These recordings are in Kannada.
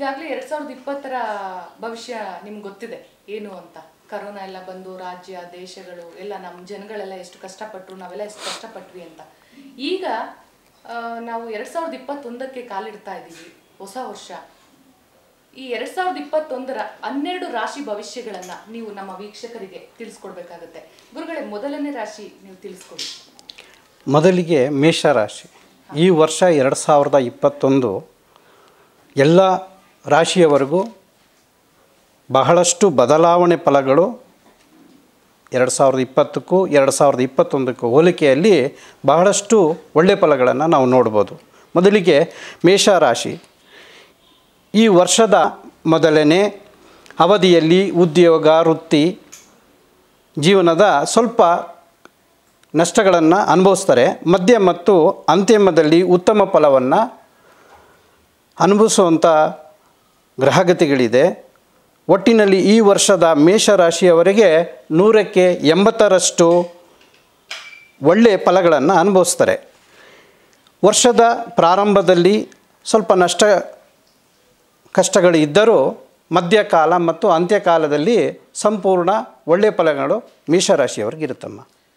ಈಗಾಗಲೇ ಎರಡ್ ಸಾವಿರದ ಇಪ್ಪತ್ತರ ಭವಿಷ್ಯ ನಿಮ್ಗೆ ಗೊತ್ತಿದೆ ಏನು ಅಂತ ಕರೋನಾ ಎಲ್ಲ ಬಂದು ರಾಜ್ಯ ದೇಶಗಳು ಎಲ್ಲ ನಮ್ಮ ಜನಗಳೆಲ್ಲ ಎಷ್ಟು ಕಷ್ಟಪಟ್ಟರು ನಾವೆಲ್ಲ ಎಷ್ಟು ಕಷ್ಟಪಟ್ವಿ ಅಂತ ಈಗ ಆ, ನಾವು ಎರಡ್ ಸಾವಿರದ ಇಪ್ಪತ್ತೊಂದಕ್ಕೆ ಕಾಲಿಡ್ತಾ ಇದ್ದೀವಿ ಹೊಸ ವರ್ಷ ಈ ಎರಡ್ ಸಾವಿರದ ಇಪ್ಪತ್ತೊಂದರ ಹನ್ನೆರಡು ರಾಶಿ ಭವಿಷ್ಯಗಳನ್ನ ನೀವು ನಮ್ಮ ವೀಕ್ಷಕರಿಗೆ ತಿಳಿಸ್ಕೊಡ್ಬೇಕಾಗತ್ತೆ ಗುರುಗಳೇ ಮೊದಲನೇ ರಾಶಿ ನೀವು ತಿಳಿಸ್ಕೊಡಿ ಮೊದಲಿಗೆ ಮೇಷರಾಶಿ ಈ ವರ್ಷ ಎರಡು ಸಾವಿರದ ಇಪ್ಪತ್ತೊಂದು ಎಲ್ಲ ರಾಶಿಯವರೆಗೂ ಬಹಳಷ್ಟು ಬದಲಾವಣೆ ಫಲಗಳು ಎರಡು ಸಾವಿರದ ಇಪ್ಪತ್ತಕ್ಕೂ ಎರಡು ಸಾವಿರದ ಇಪ್ಪತ್ತೊಂದಕ್ಕೂ ಹೋಲಿಕೆಯಲ್ಲಿ ಬಹಳಷ್ಟು ಒಳ್ಳೆಯ ಫಲಗಳನ್ನು ನಾವು ನೋಡ್ಬೋದು ಮೊದಲಿಗೆ ಮೇಷರಾಶಿ ಈ ವರ್ಷದ ಮೊದಲನೇ ಅವಧಿಯಲ್ಲಿ ಉದ್ಯೋಗ ವೃತ್ತಿ ಜೀವನದ ಸ್ವಲ್ಪ ನಷ್ಟಗಳನ್ನು ಅನುಭವಿಸ್ತಾರೆ ಮಧ್ಯ ಮತ್ತು ಅಂತಿಮದಲ್ಲಿ ಉತ್ತಮ ಫಲವನ್ನು ಅನುಭವಿಸುವಂಥ ಗ್ರಹಗತಿಗಳಿದೆ ಒಟ್ಟಿನಲ್ಲಿ ಈ ವರ್ಷದ ಮೇಷರಾಶಿಯವರಿಗೆ ನೂರಕ್ಕೆ ಎಂಬತ್ತರಷ್ಟು ಒಳ್ಳೆಯ ಫಲಗಳನ್ನು ಅನುಭವಿಸ್ತಾರೆ ವರ್ಷದ ಪ್ರಾರಂಭದಲ್ಲಿ ಸ್ವಲ್ಪ ನಷ್ಟ ಕಷ್ಟಗಳು ಇದ್ದರೂ ಮಧ್ಯಕಾಲ ಮತ್ತು ಅಂತ್ಯಕಾಲದಲ್ಲಿ ಸಂಪೂರ್ಣ ಒಳ್ಳೆಯ ಫಲಗಳು ಮೇಷರಾಶಿಯವ್ರಿಗೆ ಇರುತ್ತಮ್ಮ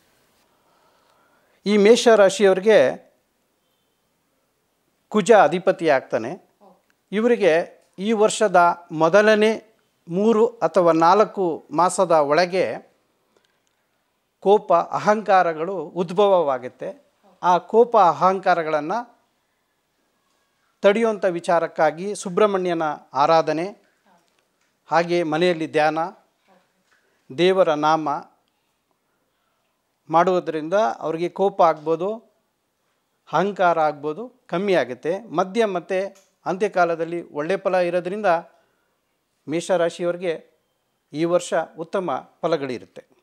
ಈ ಮೇಷರಾಶಿಯವರಿಗೆ ಕುಜ ಅಧಿಪತಿ ಆಗ್ತಾನೆ ಇವರಿಗೆ ಈ ವರ್ಷದ ಮೊದಲನೇ ಮೂರು ಅಥವಾ ನಾಲ್ಕು ಮಾಸದ ಒಳಗೆ ಕೋಪ ಅಹಂಕಾರಗಳು ಉದ್ಭವವಾಗುತ್ತೆ ಆ ಕೋಪ ಅಹಂಕಾರಗಳನ್ನು ತಡೆಯುವಂಥ ವಿಚಾರಕ್ಕಾಗಿ ಸುಬ್ರಹ್ಮಣ್ಯನ ಆರಾಧನೆ ಹಾಗೆ ಮನೆಯಲ್ಲಿ ಧ್ಯಾನ ದೇವರ ನಾಮ ಮಾಡುವುದರಿಂದ ಅವರಿಗೆ ಕೋಪ ಆಗ್ಬೋದು ಅಹಂಕಾರ ಆಗ್ಬೋದು ಕಮ್ಮಿ ಆಗುತ್ತೆ ಮಧ್ಯ ಮತ್ತು ಅಂತ್ಯಕಾಲದಲ್ಲಿ ಒಳ್ಳೆಯ ಫಲ ಇರೋದ್ರಿಂದ ಮೇಷರಾಶಿಯವರಿಗೆ ಈ ವರ್ಷ ಉತ್ತಮ ಫಲಗಳಿರುತ್ತೆ